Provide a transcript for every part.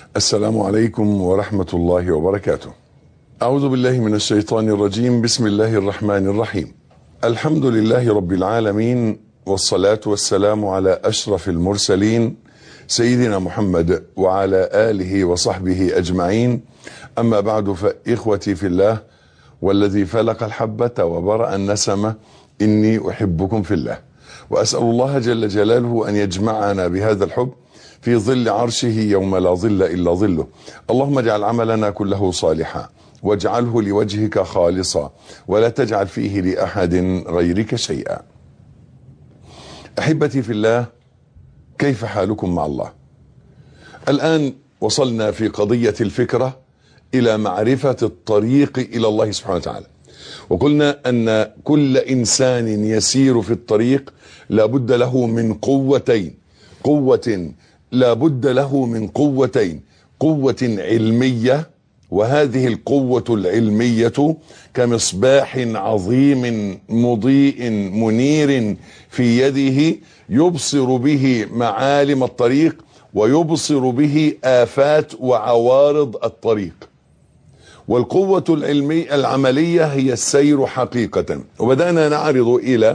السلام عليكم ورحمة الله وبركاته. أعوذ بالله من الشيطان الرجيم، بسم الله الرحمن الرحيم. الحمد لله رب العالمين والصلاة والسلام على أشرف المرسلين سيدنا محمد وعلى آله وصحبه أجمعين. أما بعد فإخوتي في الله والذي فلق الحبة وبرأ النسمة إني أحبكم في الله. وأسأل الله جل جلاله أن يجمعنا بهذا الحب في ظل عرشه يوم لا ظل إلا ظله اللهم اجعل عملنا كله صالحا واجعله لوجهك خالصا ولا تجعل فيه لأحد غيرك شيئا أحبتي في الله كيف حالكم مع الله الآن وصلنا في قضية الفكرة إلى معرفة الطريق إلى الله سبحانه وتعالى وقلنا أن كل إنسان يسير في الطريق لابد له من قوتين قوة لا بد له من قوتين قوة علمية وهذه القوة العلمية كمصباح عظيم مضيء منير في يده يبصر به معالم الطريق ويبصر به آفات وعوارض الطريق والقوة العلمية العملية هي السير حقيقة وبدأنا نعرض إلى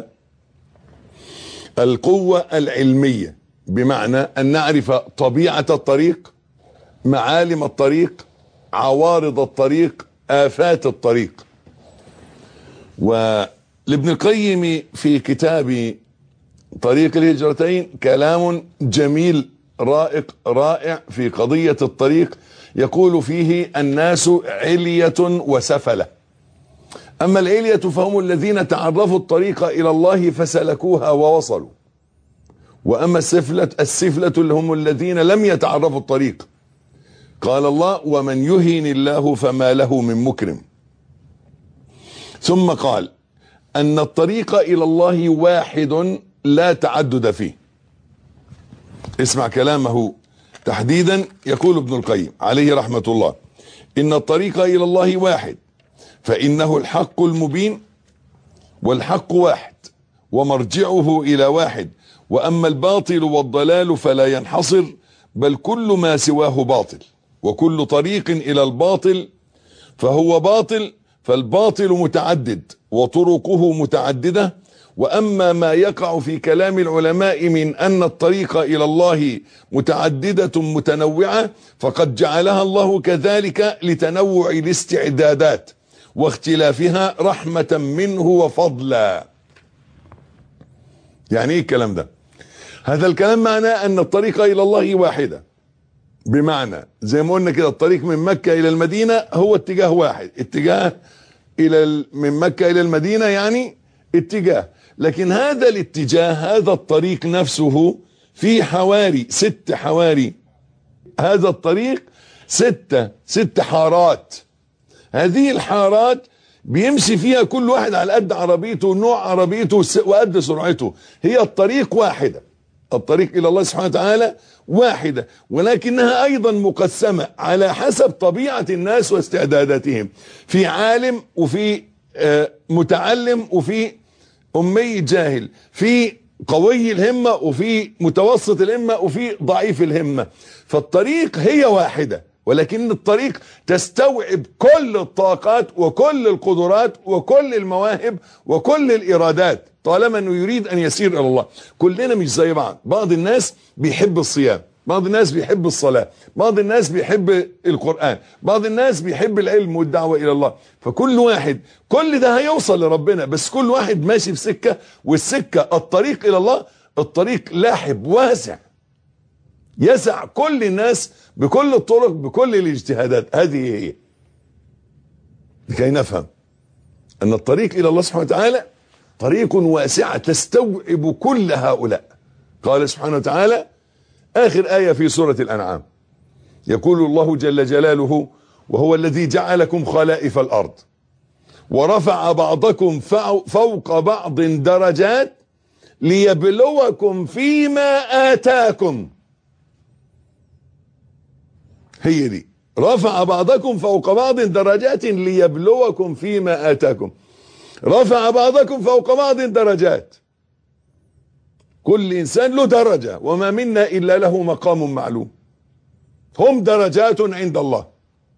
القوة العلمية بمعنى أن نعرف طبيعة الطريق معالم الطريق عوارض الطريق آفات الطريق ولابن القيم في كتاب طريق الهجرتين كلام جميل رائق رائع في قضية الطريق يقول فيه الناس علية وسفلة أما العلية فهم الذين تعرفوا الطريق إلى الله فسلكوها ووصلوا وأما السفلة السفلة اللي هم الذين لم يتعرفوا الطريق قال الله ومن يهين الله فما له من مكرم ثم قال أن الطريق إلى الله واحد لا تعدد فيه اسمع كلامه تحديدا يقول ابن القيم عليه رحمة الله إن الطريق إلى الله واحد فإنه الحق المبين والحق واحد ومرجعه إلى واحد وأما الباطل والضلال فلا ينحصر بل كل ما سواه باطل وكل طريق إلى الباطل فهو باطل فالباطل متعدد وطرقه متعددة وأما ما يقع في كلام العلماء من أن الطريق إلى الله متعددة متنوعة فقد جعلها الله كذلك لتنوع الاستعدادات واختلافها رحمة منه وفضلا يعني ايه الكلام ده هذا الكلام معناه ان الطريق الى الله واحدة بمعنى زي ما قلنا كده الطريق من مكة الى المدينة هو اتجاه واحد اتجاه الى من مكة الى المدينة يعني اتجاه لكن هذا الاتجاه هذا الطريق نفسه في حواري ست حواري هذا الطريق ستة ست حارات هذه الحارات بيمشي فيها كل واحد على قد عربيته ونوع عربيته وقد سرعته هي الطريق واحدة الطريق إلى الله سبحانه وتعالى واحدة ولكنها أيضا مقسمة على حسب طبيعة الناس واستعداداتهم في عالم وفي متعلم وفي أمي جاهل في قوي الهمة وفي متوسط الهمة وفي ضعيف الهمة فالطريق هي واحدة ولكن الطريق تستوعب كل الطاقات وكل القدرات وكل المواهب وكل الإرادات طالما أنه يريد أن يسير إلى الله كلنا مش زي بعض بعض الناس بيحب الصيام بعض الناس بيحب الصلاة بعض الناس بيحب القرآن بعض الناس بيحب العلم والدعوة إلى الله فكل واحد كل ده هيوصل لربنا بس كل واحد ماشي في سكة والسكة الطريق إلى الله الطريق لاحب واسع يسع كل الناس بكل الطرق بكل الاجتهادات هذه هي لكي نفهم أن الطريق إلى الله سبحانه وتعالى طريق واسعة تستوعب كل هؤلاء قال سبحانه وتعالى آخر آية في سورة الأنعام يقول الله جل جلاله وهو الذي جعلكم خلائف الأرض ورفع بعضكم فوق بعض درجات ليبلوكم فيما آتاكم هي دي رفع بعضكم فوق بعض درجات ليبلوكم فيما آتاكم رفع بعضكم فوق بعض درجات كل إنسان له درجة وما منا إلا له مقام معلوم هم درجات عند الله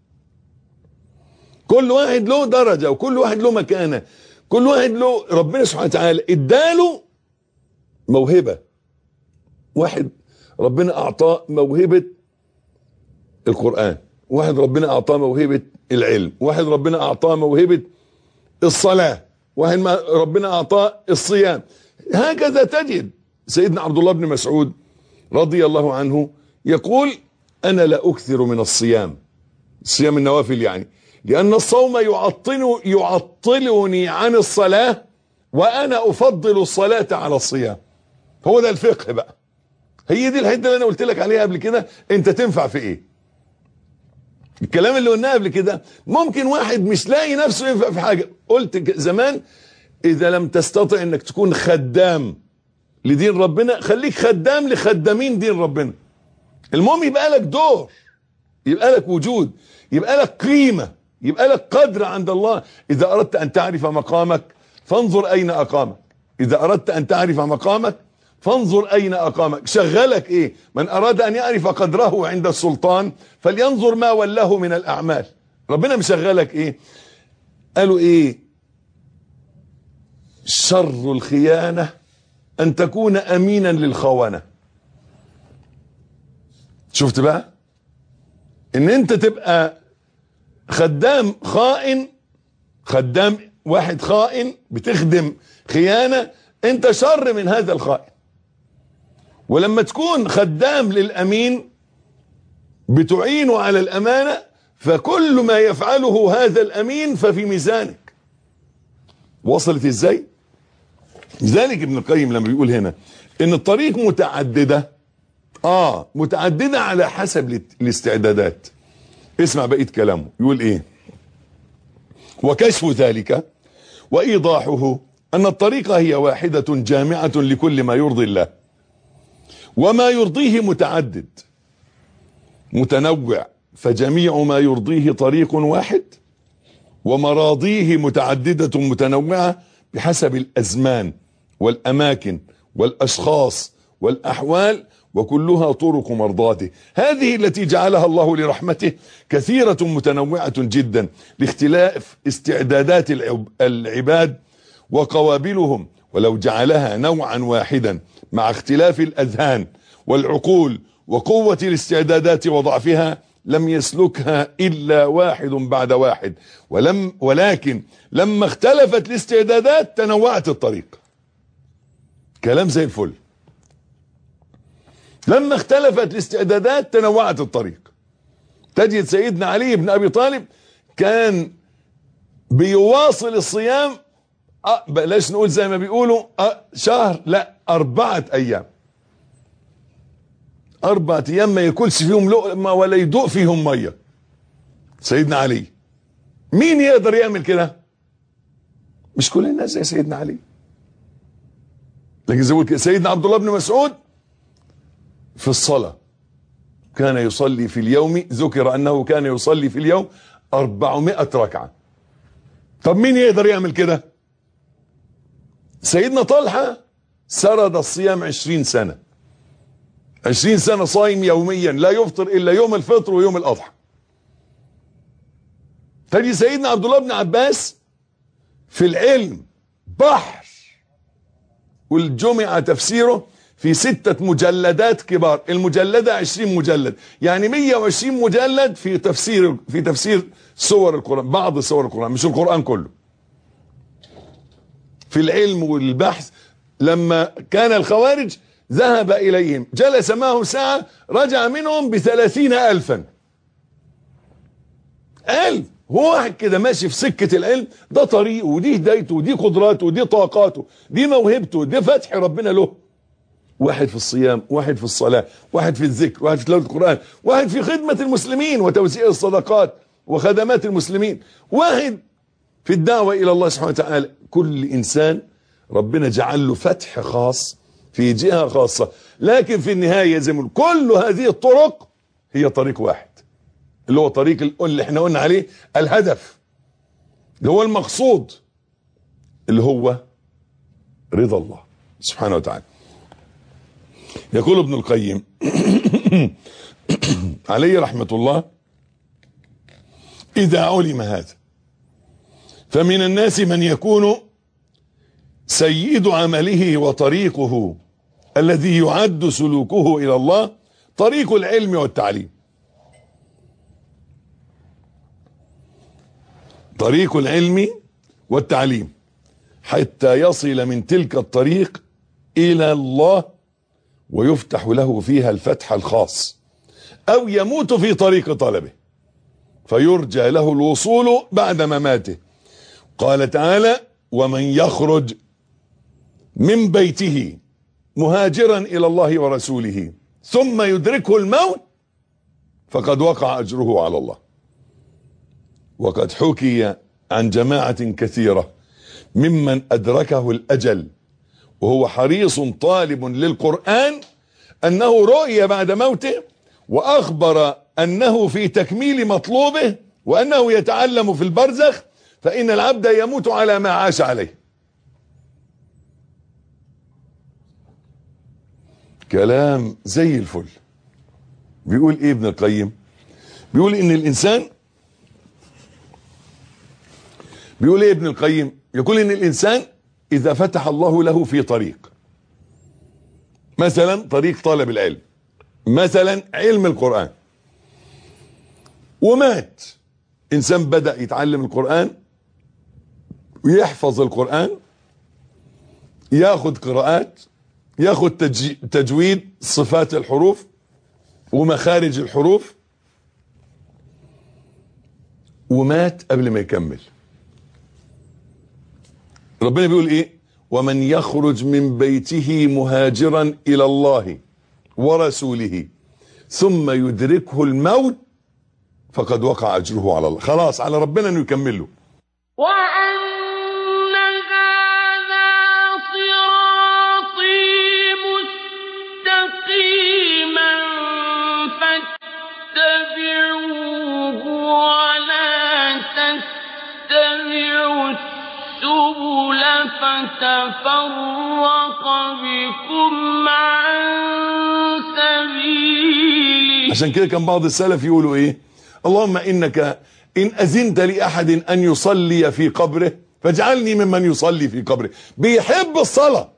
كل واحد له درجة وكل واحد له مكانة كل واحد له ربنا سبحانه وتعالى اداله موهبة واحد ربنا اعطاه موهبة القرآن واحد ربنا اعطاه موهبة العلم واحد ربنا اعطاه موهبة الصلاة واحد ما ربنا اعطاه الصيام هكذا تجد سيدنا عبد الله بن مسعود رضي الله عنه يقول انا لا اكثر من الصيام صيام النوافل يعني لان الصوم يعطل يعطلني عن الصلاة وانا افضل الصلاة على الصيام هو ده الفقه بقى هي دي الحته اللي انا قلت لك عليها قبل كده انت تنفع في ايه الكلام اللي قلناه قبل كده ممكن واحد مش لاقي نفسه ينفع في حاجه قلت زمان اذا لم تستطع انك تكون خدام لدين ربنا خليك خدام لخدامين دين ربنا المهم يبقى لك دور يبقى لك وجود يبقى لك قيمه يبقى لك قدر عند الله اذا اردت ان تعرف مقامك فانظر اين اقامك اذا اردت ان تعرف مقامك فانظر اين اقامك شغلك ايه من اراد ان يعرف قدره عند السلطان فلينظر ما وله من الاعمال ربنا مشغلك ايه قالوا ايه شر الخيانة ان تكون امينا للخونة شفت بقى ان انت تبقى خدام خائن خدام واحد خائن بتخدم خيانة انت شر من هذا الخائن ولما تكون خدام للأمين بتعينه على الأمانة فكل ما يفعله هذا الأمين ففي ميزانك وصلت ازاي لذلك ابن القيم لما بيقول هنا ان الطريق متعددة اه متعددة على حسب الاستعدادات اسمع بقية كلامه يقول ايه وكشف ذلك وايضاحه ان الطريقة هي واحدة جامعة لكل ما يرضي الله وما يرضيه متعدد متنوع فجميع ما يرضيه طريق واحد ومراضيه متعددة متنوعة بحسب الأزمان والأماكن والأشخاص والأحوال وكلها طرق مرضاته هذه التي جعلها الله لرحمته كثيرة متنوعة جدا لاختلاف استعدادات العباد وقوابلهم ولو جعلها نوعا واحدا مع اختلاف الأذهان والعقول وقوة الاستعدادات وضعفها لم يسلكها إلا واحد بعد واحد ولم ولكن لما اختلفت الاستعدادات تنوعت الطريق كلام زي الفل لما اختلفت الاستعدادات تنوعت الطريق تجد سيدنا علي بن أبي طالب كان بيواصل الصيام أه بلاش نقول زي ما بيقولوا أه شهر لا أربعة أيام أربعة أيام ما ياكلش فيهم لقمة ولا يدوق فيهم مية سيدنا علي مين يقدر يعمل كده مش كل الناس زي سيدنا علي لكن زي ما سيدنا عبد الله بن مسعود في الصلاة كان يصلي في اليوم ذكر أنه كان يصلي في اليوم 400 ركعة طب مين يقدر يعمل كده سيدنا طلحة سرد الصيام 20 سنة 20 سنة صايم يوميا لا يفطر إلا يوم الفطر ويوم الأضحى تجي سيدنا عبد الله بن عباس في العلم بحر والجمع تفسيره في ستة مجلدات كبار المجلدة 20 مجلد يعني 120 مجلد في تفسير في تفسير سور القرآن بعض سور القرآن مش القرآن كله في العلم والبحث لما كان الخوارج ذهب إليهم جلس معهم ساعة رجع منهم بثلاثين ألفا ألف هو واحد كده ماشي في سكة العلم ده طريقه ودي هدايته ودي قدراته ودي طاقاته دي موهبته دي فتح ربنا له واحد في الصيام واحد في الصلاة واحد في الذكر واحد في تلاوة القرآن واحد في خدمة المسلمين وتوزيع الصدقات وخدمات المسلمين واحد في الدعوة إلى الله سبحانه وتعالى كل إنسان ربنا جعل له فتح خاص في جهة خاصة لكن في النهاية زي ما كل هذه الطرق هي طريق واحد اللي هو طريق اللي احنا قلنا عليه الهدف اللي هو المقصود اللي هو رضا الله سبحانه وتعالى يقول ابن القيم عليه رحمة الله إذا علم هذا فمن الناس من يكون سيد عمله وطريقه الذي يعد سلوكه إلى الله طريق العلم والتعليم طريق العلم والتعليم حتى يصل من تلك الطريق إلى الله ويفتح له فيها الفتح الخاص أو يموت في طريق طلبه فيرجى له الوصول بعد مماته قال تعالى ومن يخرج من بيته مهاجرا إلى الله ورسوله ثم يدركه الموت فقد وقع أجره على الله وقد حكي عن جماعة كثيرة ممن أدركه الأجل وهو حريص طالب للقرآن أنه رؤي بعد موته وأخبر أنه في تكميل مطلوبه وأنه يتعلم في البرزخ فإن العبد يموت على ما عاش عليه كلام زي الفل بيقول ايه ابن القيم بيقول ان الانسان بيقول ايه ابن القيم يقول ان الانسان اذا فتح الله له في طريق مثلا طريق طلب العلم مثلا علم القرآن ومات انسان بدأ يتعلم القرآن ويحفظ القرآن ياخد قراءات ياخد تجويد صفات الحروف ومخارج الحروف ومات قبل ما يكمل ربنا بيقول ايه ومن يخرج من بيته مهاجرا الى الله ورسوله ثم يدركه الموت فقد وقع اجره على الله خلاص على ربنا انه يكمل له وأن هذا صراطي مستقيما فاتبعوه ولا تتبعوا السبل فتفرق بكم عن سبيله عشان كده كان بعض السلف يقولوا ايه اللهم انك ان اذنت لاحد ان يصلي في قبره فاجعلني ممن يصلي في قبره بيحب الصلاة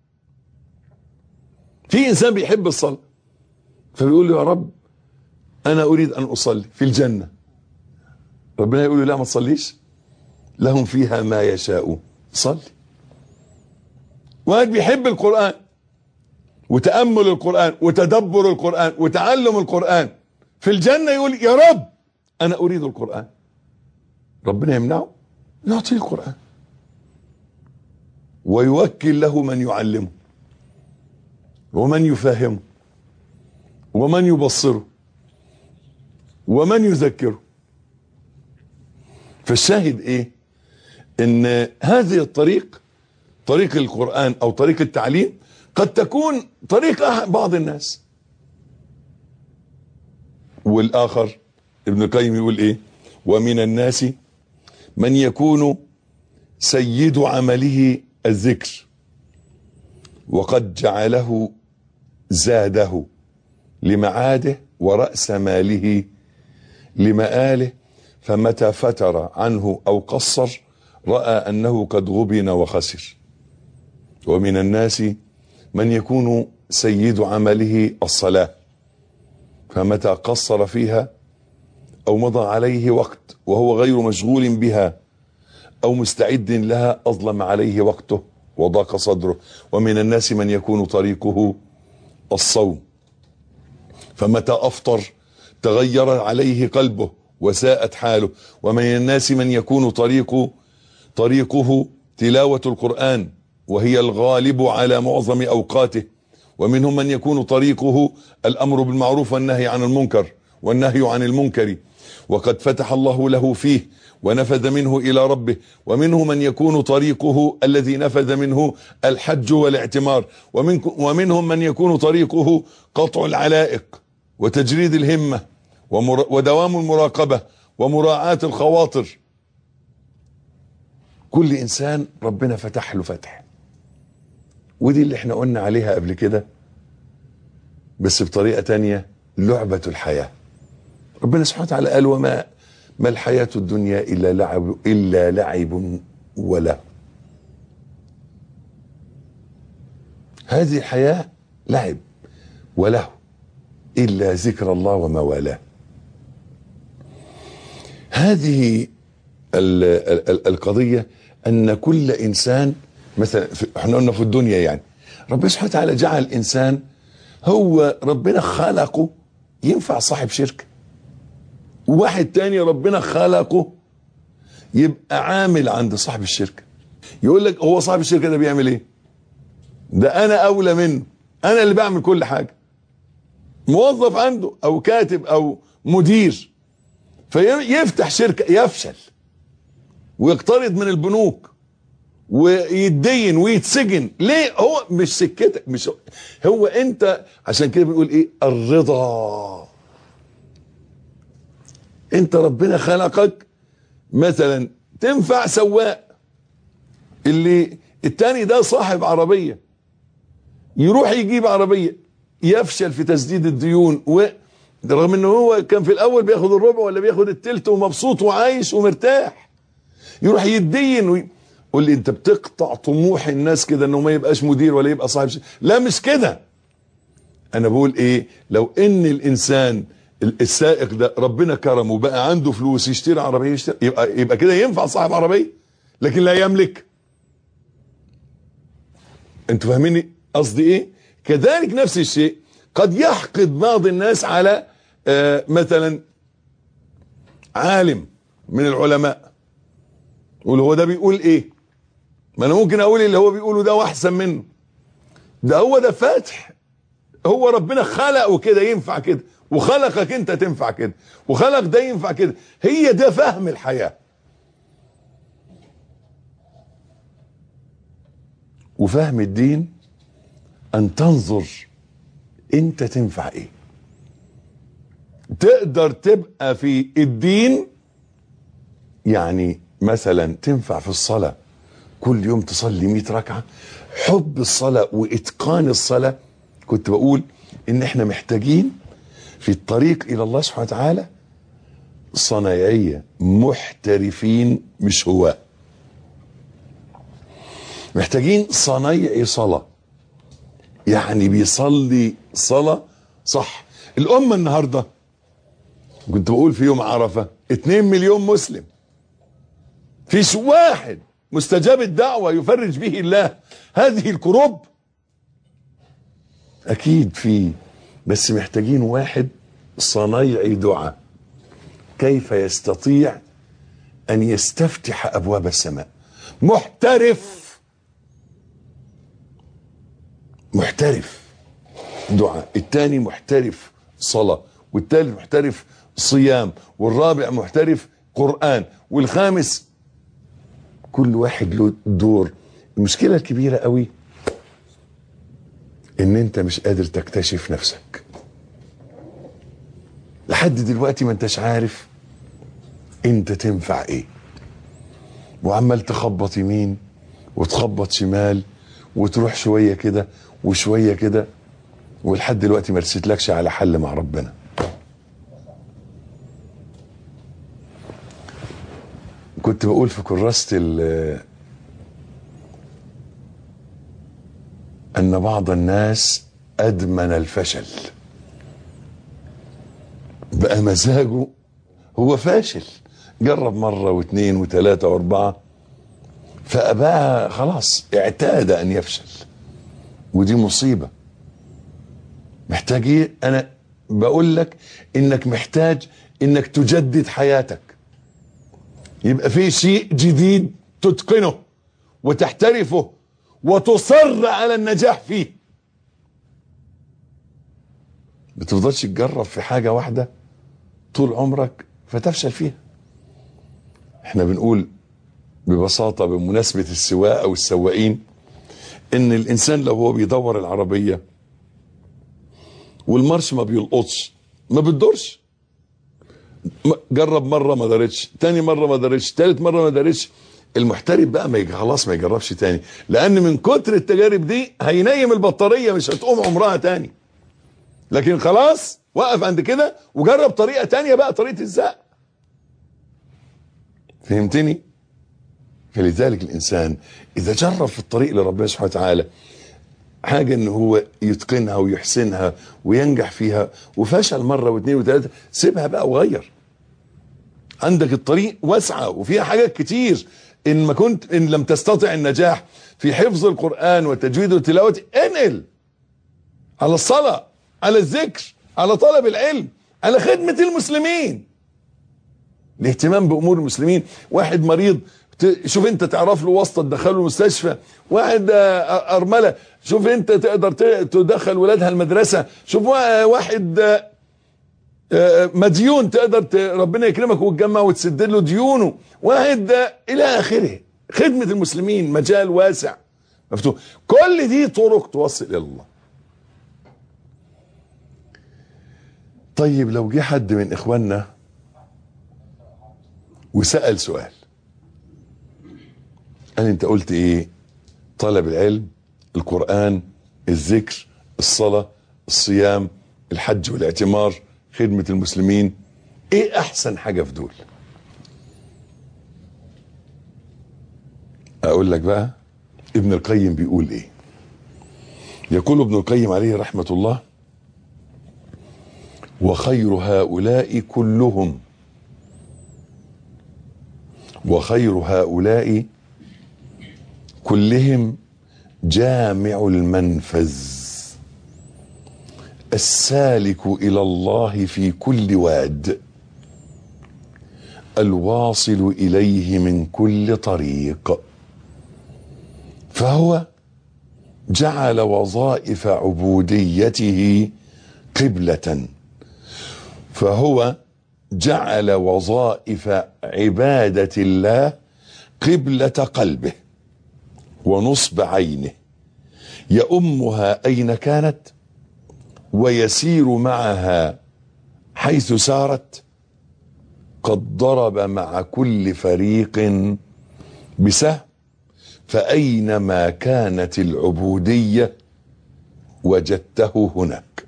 في انسان بيحب الصلاة فبيقول له يا رب انا اريد ان اصلي في الجنة ربنا يقول له لا ما تصليش لهم فيها ما يشاء صلي واحد بيحب القرآن وتأمل القرآن وتدبر القرآن وتعلم القرآن في الجنة يقول يا رب أنا أريد القرآن ربنا يمنعه يعطيه القرآن ويوكل له من يعلمه ومن يفهمه ومن يبصره ومن يذكره فالشاهد ايه ان هذه الطريق طريق القرآن او طريق التعليم قد تكون طريق بعض الناس والاخر ابن القيم يقول ايه ومن الناس من يكون سيد عمله الذكر وقد جعله زاده لمعاده ورأس ماله لمآله فمتى فتر عنه أو قصر رأى أنه قد غبن وخسر ومن الناس من يكون سيد عمله الصلاة فمتى قصر فيها أو مضى عليه وقت وهو غير مشغول بها أو مستعد لها أظلم عليه وقته وضاق صدره ومن الناس من يكون طريقه الصوم فمتى أفطر تغير عليه قلبه وساءت حاله ومن الناس من يكون طريقه طريقه تلاوة القرآن وهي الغالب على معظم أوقاته ومنهم من يكون طريقه الأمر بالمعروف والنهي عن المنكر والنهي عن المنكر وقد فتح الله له فيه ونفذ منه إلى ربه ومنه من يكون طريقه الذي نفذ منه الحج والاعتمار ومن ومنهم من يكون طريقه قطع العلائق وتجريد الهمة ودوام المراقبة ومراعاة الخواطر كل إنسان ربنا فتح له فتح ودي اللي احنا قلنا عليها قبل كده بس بطريقة تانية لعبة الحياة ربنا سبحانه وتعالى قال وما ما الحياة الدنيا إلا لعب إلا لعب ولا هذه الحياة لعب وله إلا ذكر الله وما والاه هذه ال ال القضية أن كل إنسان مثلا في- احنا قلنا في الدنيا يعني ربنا سبحانه وتعالى جعل الإنسان هو ربنا خلقه ينفع صاحب شركة وواحد تاني ربنا خلقه يبقى عامل عند صاحب الشركة يقول لك هو صاحب الشركة ده بيعمل ايه ده انا اولى منه انا اللي بعمل كل حاجة موظف عنده او كاتب او مدير فيفتح شركة يفشل ويقترض من البنوك ويتدين ويتسجن ليه هو مش سكتك مش هو انت عشان كده بنقول ايه الرضا انت ربنا خلقك مثلا تنفع سواق اللي التاني ده صاحب عربية يروح يجيب عربية يفشل في تسديد الديون و رغم ان هو كان في الاول بياخد الربع ولا بياخد التلت ومبسوط وعايش ومرتاح يروح يتدين وي... قول لي انت بتقطع طموح الناس كده انه ما يبقاش مدير ولا يبقى صاحب شيء لا مش كده انا بقول ايه لو ان الانسان السائق ده ربنا كرمه وبقى عنده فلوس يشتري عربيه يشتري يبقى يبقى كده ينفع صاحب عربيه لكن لا يملك انتوا فاهميني قصدي ايه كذلك نفس الشيء قد يحقد بعض الناس على آه مثلا عالم من العلماء يقول هو ده بيقول ايه ما انا ممكن اقول اللي هو بيقوله ده واحسن منه ده هو ده فاتح هو ربنا خلقه كده ينفع كده وخلقك انت تنفع كده وخلق ده ينفع كده هي ده فهم الحياة وفهم الدين ان تنظر انت تنفع ايه تقدر تبقى في الدين يعني مثلا تنفع في الصلاة كل يوم تصلي 100 ركعة حب الصلاة واتقان الصلاة كنت بقول ان احنا محتاجين في الطريق الى الله سبحانه وتعالى صنايعية محترفين مش هواة محتاجين صنايعي صلاة يعني بيصلي صلاة صح الأمة النهاردة كنت بقول في يوم عرفة 2 مليون مسلم فيش واحد مستجاب الدعوة يفرج به الله هذه الكروب أكيد في بس محتاجين واحد صنايعي دعاء كيف يستطيع أن يستفتح أبواب السماء محترف محترف دعاء الثاني محترف صلاة والثالث محترف صيام والرابع محترف قرآن والخامس كل واحد له دور المشكلة الكبيرة قوي ان انت مش قادر تكتشف نفسك لحد دلوقتي ما انتش عارف انت تنفع ايه وعمال تخبط يمين وتخبط شمال وتروح شوية كده وشوية كده ولحد دلوقتي ما رسيتلكش على حل مع ربنا كنت بقول في كراسة ال- أن بعض الناس أدمن الفشل بقى مزاجه هو فاشل جرب مرة واثنين وثلاثة واربعة فأباها خلاص اعتاد أن يفشل ودي مصيبة محتاج ايه أنا بقول لك إنك محتاج إنك تجدد حياتك يبقى في شيء جديد تتقنه وتحترفه وتصر على النجاح فيه ما تفضلش تجرب في حاجة واحدة طول عمرك فتفشل فيها احنا بنقول ببساطة بمناسبة السواقة أو السواقين ان الانسان لو هو بيدور العربية والمارش ما بيلقطش ما بتدورش م- جرب مرة ما دارتش تاني مرة ما دارتش تالت مرة ما دارتش المحترف بقى ما يج- خلاص ما يجربش تاني لان من كتر التجارب دي هينيم البطارية مش هتقوم عمرها تاني لكن خلاص وقف عند كده وجرب طريقة تانية بقى طريقة الزق فهمتني فلذلك الإنسان إذا جرب في الطريق لربنا سبحانه وتعالى حاجة إن هو يتقنها ويحسنها وينجح فيها وفشل مرة واثنين وثلاثة سيبها بقى وغير عندك الطريق واسعة وفيها حاجات كتير إن ما كنت إن لم تستطع النجاح في حفظ القرآن والتجويد والتلاوة انقل على الصلاة على الذكر على طلب العلم على خدمة المسلمين الاهتمام بأمور المسلمين واحد مريض ت- شوف انت تعرف له واسطة تدخله المستشفى واحد آه، أرملة شوف انت تقدر ت- تدخل ولادها المدرسة شوف وا- واحد آه، آه، مديون تقدر ت- ربنا يكرمك وتجمع وتسد له ديونه واحد آه، الى اخره خدمة المسلمين مجال واسع مفتوح كل دي طرق توصل الى الله طيب لو جه حد من اخواننا وسأل سؤال قال انت قلت ايه طلب العلم القرآن الذكر الصلاة الصيام الحج والاعتمار خدمة المسلمين ايه احسن حاجة في دول اقول لك بقى ابن القيم بيقول ايه يقول ابن القيم عليه رحمة الله وخير هؤلاء كلهم وخير هؤلاء كلهم جامع المنفذ السالك الى الله في كل واد الواصل اليه من كل طريق فهو جعل وظائف عبوديته قبله فهو جعل وظائف عباده الله قبله قلبه ونصب عينه يؤمها اين كانت ويسير معها حيث سارت قد ضرب مع كل فريق بسهم فاينما كانت العبوديه وجدته هناك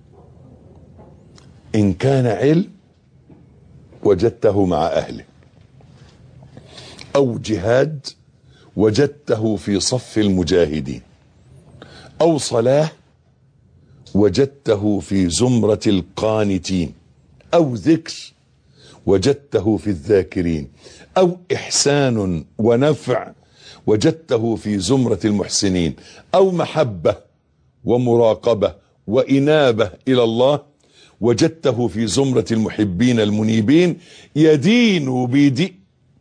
ان كان علم وجدته مع اهله او جهاد وجدته في صف المجاهدين او صلاه وجدته في زمره القانتين او ذكر وجدته في الذاكرين او احسان ونفع وجدته في زمره المحسنين او محبه ومراقبه وانابه الى الله وجدته في زمره المحبين المنيبين يدين بدي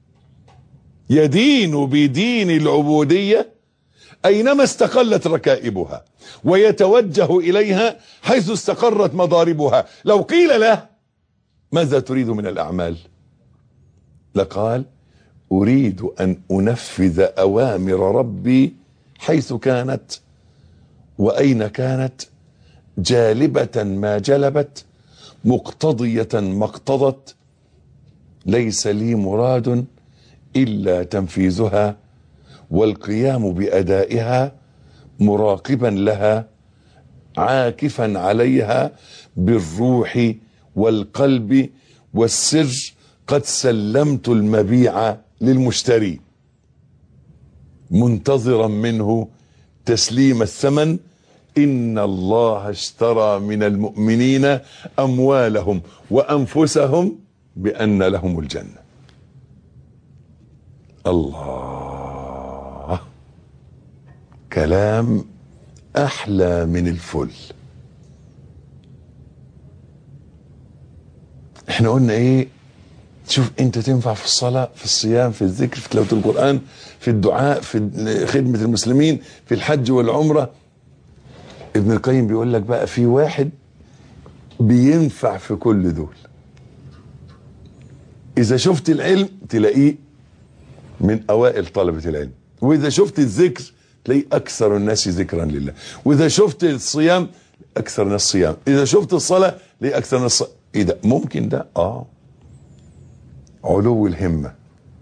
يدين بدين العبوديه اينما استقلت ركائبها ويتوجه اليها حيث استقرت مضاربها لو قيل له ماذا تريد من الاعمال لقال اريد ان انفذ اوامر ربي حيث كانت واين كانت جالبه ما جلبت مقتضيه ما اقتضت ليس لي مراد الا تنفيذها والقيام بادائها مراقبا لها عاكفا عليها بالروح والقلب والسر قد سلمت المبيع للمشتري منتظرا منه تسليم الثمن ان الله اشترى من المؤمنين اموالهم وانفسهم بان لهم الجنه الله كلام احلى من الفل احنا قلنا ايه شوف انت تنفع في الصلاة في الصيام في الذكر في تلاوة القرآن في الدعاء في خدمة المسلمين في الحج والعمرة ابن القيم بيقول لك بقى في واحد بينفع في كل دول اذا شفت العلم تلاقيه من اوائل طلبة العلم واذا شفت الذكر تلاقيه اكثر الناس ذكرا لله واذا شفت الصيام اكثر الناس صيام اذا شفت الصلاة تلاقيه اكثر الناس ص... ايه ده ممكن ده اه علو الهمة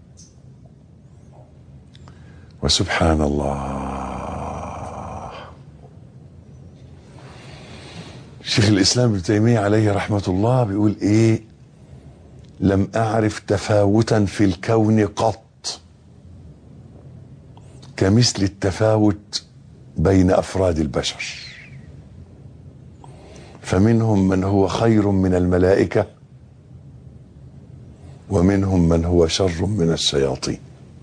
وسبحان الله شيخ الاسلام ابن تيميه عليه رحمه الله بيقول ايه لم اعرف تفاوتا في الكون قط كمثل التفاوت بين افراد البشر فمنهم من هو خير من الملائكه ومنهم من هو شر من الشياطين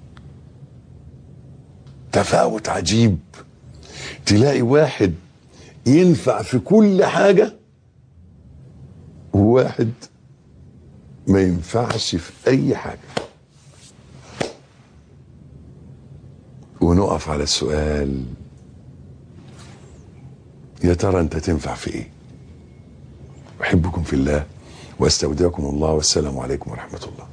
تفاوت عجيب تلاقي واحد ينفع في كل حاجة وواحد ما ينفعش في أي حاجة ونقف على السؤال يا ترى أنت تنفع في إيه أحبكم في الله واستودعكم الله والسلام عليكم ورحمة الله